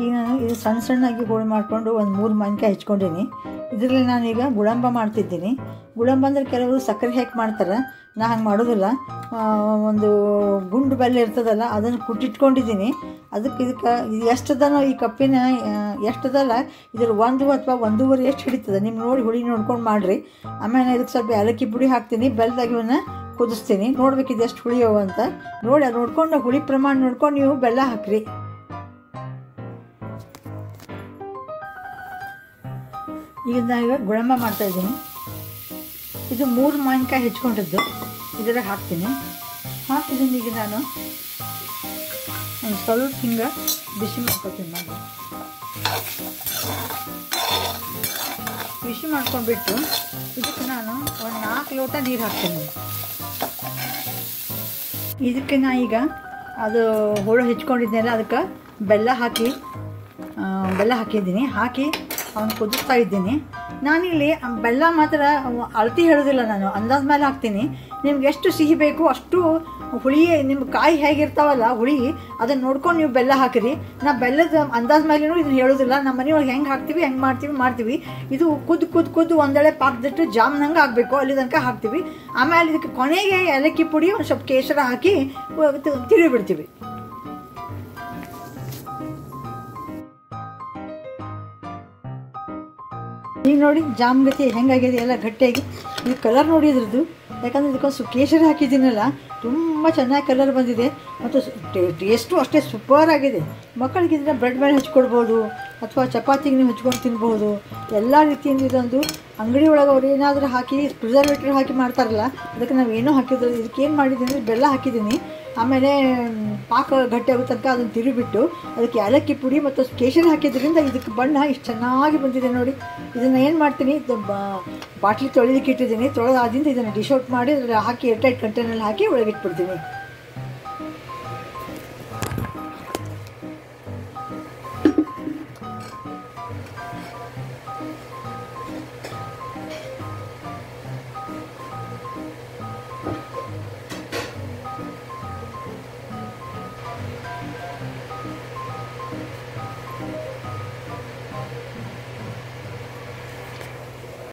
ಈಗ ನಾನು ಇದು ಸಣ್ಣ ಸಣ್ಣಾಗಿ ಹೋಳಿ ಮಾಡಿಕೊಂಡು ಒಂದು ಮೂರು ಮಾವಿನಕಾಯಿ ಹೆಚ್ಕೊಂಡೀನಿ ಇದರಲ್ಲಿ ನಾನೀಗ ಗುಳಂಬ ಮಾಡ್ತಿದ್ದೀನಿ ಗುಳಂಬ ಅಂದ್ರೆ ಕೆಲವರು ಸಕ್ಕರೆ ಹಾಕಿ ಮಾಡ್ತಾರೆ ನಾ ಹಂಗೆ ಮಾಡೋದಿಲ್ಲ ಆ, ಒಂದು ಗುಂಡು ಬೆಲ್ಲ ಇರ್ತದಲ್ಲ ಅದನ್ನು ಕುಟ್ಟಿಟ್ಕೊಂಡಿದ್ದೀನಿ ಅದಕ್ಕೆ ಇದಕ್ಕೆ ಇದು ಎಷ್ಟದನೋ ಈ ಕಪ್ಪಿನ ಆ, ಎಷ್ಟದಲ್ಲ ಇದ್ರ ಒಂದು ಅಥವಾ ಒಂದೂವರೆ ಎಷ್ಟು ಹಿಡಿತದೆ ನಿಮ್ಮ ನೋಡಿ ಹುಳಿ ನೋಡ್ಕೊಂಡು ಮಾಡಿರಿ ಆಮೇಲೆ ಇದಕ್ಕೆ ಸ್ವಲ್ಪ ಏಲಕ್ಕಿ ಪುಡಿ ಹಾಕ್ತೀನಿ ಬೆಲ್ಲದಾಗ ಇವನ್ನ ಕುದಿಸ್ತೀನಿ ನೋಡ್ಬೇಕು ಇದು ಎಷ್ಟು ಹುಳಿಯವ ಅಂತ ನೋಡಿ ಅದು ನೋಡ್ಕೊಂಡು ಹುಳಿ ಪ್ರಮಾಣ ನೋಡ್ಕೊಂಡು ನೀವು ಬೆಲ್ಲ ಹಾಕ್ರಿ ಈಗ ನಾನು ಗುಳಂಬ ಮಾಡ್ತಾ ಇದ್ದೀನಿ ಇದು ಮೂರು ಮಾವಿನಕಾಯಿ ಹೆಚ್ಕೊಂಡಿದ್ದು ಇದರಾಗ ಹಾಕ್ತೀನಿ ಹಾಕಿದ್ದೀನಿ ಈಗ ನಾನು ಒಂದು ಸ್ವಲ್ಪ ಹಿಂಗೆ ಬಿಸಿ ಮಾಡ್ಕೊತೀನಿ ಮಾಡಿ ಬಿಸಿ ಮಾಡ್ಕೊಂಡ್ಬಿಟ್ಟು ಇದಕ್ಕೆ ನಾನು ಒಂದು ನಾಲ್ಕು ಲೋಟ ನೀರು ಹಾಕ್ತೀನಿ ಇದಕ್ಕೆ ನಾ ಈಗ ಅದು ಹೋಳು ಹೆಚ್ಕೊಂಡಿದ್ನೆಲ್ಲ ಅದಕ್ಕೆ ಬೆಲ್ಲ ಹಾಕಿ ಆ, ಬೆಲ್ಲ ಹಾಕಿದ್ದೀನಿ ಹಾಕಿ ಅವನು ಕುದಿಸ್ತಾ ಇದ್ದೀನಿ ನಾನಿಲ್ಲಿ ಆ ಬೆಲ್ಲ ಮಾತ್ರ ಅಳತಿ ಹೇಳೋದಿಲ್ಲ ನಾನು ಅಂದಾಜ್ ಮೇಲೆ ಹಾಕ್ತೀನಿ ನಿಮ್ಗೆ ಎಷ್ಟು ಸಿಹಿ ಬೇಕು ಅಷ್ಟು ಹುಳಿ ನಿಮ್ಮ ಕಾಯಿ ಹೇಗಿರ್ತಾವಲ್ಲ ಹುಳಿ ಅದನ್ನು ನೋಡ್ಕೊಂಡು ನೀವು ಬೆಲ್ಲ ಹಾಕಿರಿ ನಾ ಬೆಲ್ಲದ ಅಂದಾಜ್ ಮೇಲೇನು ಇದನ್ನು ಹೇಳೋದಿಲ್ಲ ನಮ್ಮ ಮನೆಯೊಳಗೆ ಹೆಂಗೆ ಹಾಕ್ತೀವಿ ಹೆಂಗೆ ಮಾಡ್ತೀವಿ ಮಾಡ್ತೀವಿ ಇದು ಕುದ್ದು ಕುದ್ದು ಕುದ್ದು ಒಂದೆಳೆ ಪಾಕದಷ್ಟು ಜಾಮ್ನಂಗೆ ಆಗಬೇಕು ಅಲ್ಲಿ ತನಕ ಹಾಕ್ತೀವಿ ಆಮೇಲೆ ಇದಕ್ಕೆ ಕೊನೆಗೆ ಏಲಕ್ಕಿ ಪುಡಿ ಒಂದು ಸ್ವಲ್ಪ ಕೇಸರ ಹಾಕಿ ತಿರುಗಿ ಬಿಡ್ತೀವಿ ಈಗ ನೋಡಿ ಜಾಮ್ ಗತಿ ಹೆಂಗಾಗಿದೆ ಎಲ್ಲ ಗಟ್ಟಿಯಾಗಿ ಇದು ಕಲರ್ ನೋಡಿ ಇದ್ರದ್ದು ಯಾಕಂದ್ರೆ ಇದಕ್ಕೊಂದು ಸ್ವಲ್ಪ ಕೇಸರಿ ಹಾಕಿದ್ದೀನಲ್ಲ ತುಂಬ ಚೆನ್ನಾಗಿ ಕಲರ್ ಬಂದಿದೆ ಮತ್ತು ಟೇಸ್ಟು ಅಷ್ಟೇ ಸೂಪರ್ ಆಗಿದೆ ಮಕ್ಕಳಿಗೆ ಇದನ್ನ ಬ್ರೆಡ್ ಮೇಲೆ ಹಚ್ಕೊಡ್ಬೋದು ಅಥವಾ ಚಪಾತಿಗೆ ನೀವು ಹಚ್ಕೊಂಡು ತಿನ್ಬೋದು ಎಲ್ಲ ರೀತಿಯಿಂದ ಇದೊಂದು ಅಂಗಡಿ ಒಳಗೆ ಅವ್ರು ಏನಾದರೂ ಹಾಕಿ ಪ್ರಿಸರ್ವೇಟಿವ್ ಹಾಕಿ ಮಾಡ್ತಾರಲ್ಲ ಅದಕ್ಕೆ ನಾವು ಏನೂ ಹಾಕಿದ್ರೆ ಇದಕ್ಕೆ ಏನು ಮಾಡಿದ್ದೀನಿ ಅಂದರೆ ಬೆಲ್ಲ ಹಾಕಿದ್ದೀನಿ ಆಮೇಲೆ ಮ್, ಪಾಕ ಗಟ್ಟಿ ಆಗೋ ತನಕ ಅದನ್ನು ತಿರುಗಿಬಿಟ್ಟು ಅದಕ್ಕೆ ಏಲಕ್ಕಿ ಪುಡಿ ಮತ್ತು ಕೇಸರಿ ಹಾಕಿದ್ರಿಂದ ಇದಕ್ಕೆ ಬಣ್ಣ ಇಷ್ಟು ಚೆನ್ನಾಗಿ ಬಂದಿದೆ ನೋಡಿ ಇದನ್ನು ಏನು ಮಾಡ್ತೀನಿ ಇದು ಬ- ಬಾಟ್ಲಿ ತೊಳಿಲಿಕ್ಕೆ ಇಟ್ಟಿದ್ದೀನಿ ತೊಳೆದಾದಿಂದ ಇದನ್ನು ಡಿಶ್ ಔಟ್ ಮಾಡಿ ಅದ್ರಲ್ಲಿ ಹಾಕಿ ಏರ್ಟೈಟ್ ಕಂಟೈನಲ್ಲಿ ಹಾಕಿ ಒಳಗೆ ಇಟ್ಬಿಡ್ತೀನಿ